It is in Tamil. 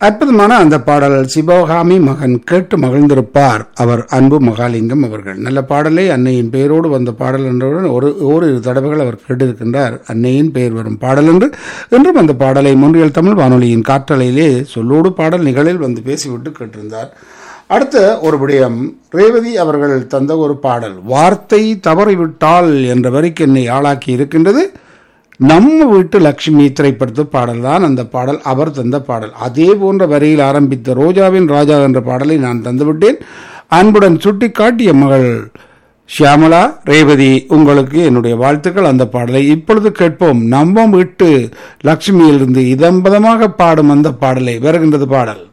அற்புதமான அந்த பாடல் சிவகாமி மகன் கேட்டு மகிழ்ந்திருப்பார் அவர் அன்பு மகாலிங்கம் அவர்கள் நல்ல பாடலை அன்னையின் பெயரோடு வந்த பாடல் என்றவுடன் ஒரு ஓரிரு தடவைகள் அவர் கேட்டிருக்கின்றார் அன்னையின் பெயர் வரும் பாடல் என்று இன்றும் அந்த பாடலை முன்றியல் தமிழ் வானொலியின் காற்றலையிலே சொல்லோடு பாடல் நிகழில் வந்து பேசிவிட்டு கேட்டிருந்தார் அடுத்த ஒரு விடயம் ரேவதி அவர்கள் தந்த ஒரு பாடல் வார்த்தை தவறிவிட்டால் என்ற வரிக்கு என்னை ஆளாக்கி இருக்கின்றது நம்ம வீட்டு லட்சுமி திரைப்படத்து பாடல் தான் அந்த பாடல் அவர் தந்த பாடல் அதே போன்ற வரியில் ஆரம்பித்த ரோஜாவின் ராஜா என்ற பாடலை நான் தந்துவிட்டேன் அன்புடன் சுட்டி காட்டிய மகள் ஷியாமலா ரேவதி உங்களுக்கு என்னுடைய வாழ்த்துக்கள் அந்த பாடலை இப்பொழுது கேட்போம் நம்ம வீட்டு லட்சுமியிலிருந்து இதம்பதமாக பாடும் அந்த பாடலை வருகின்றது பாடல்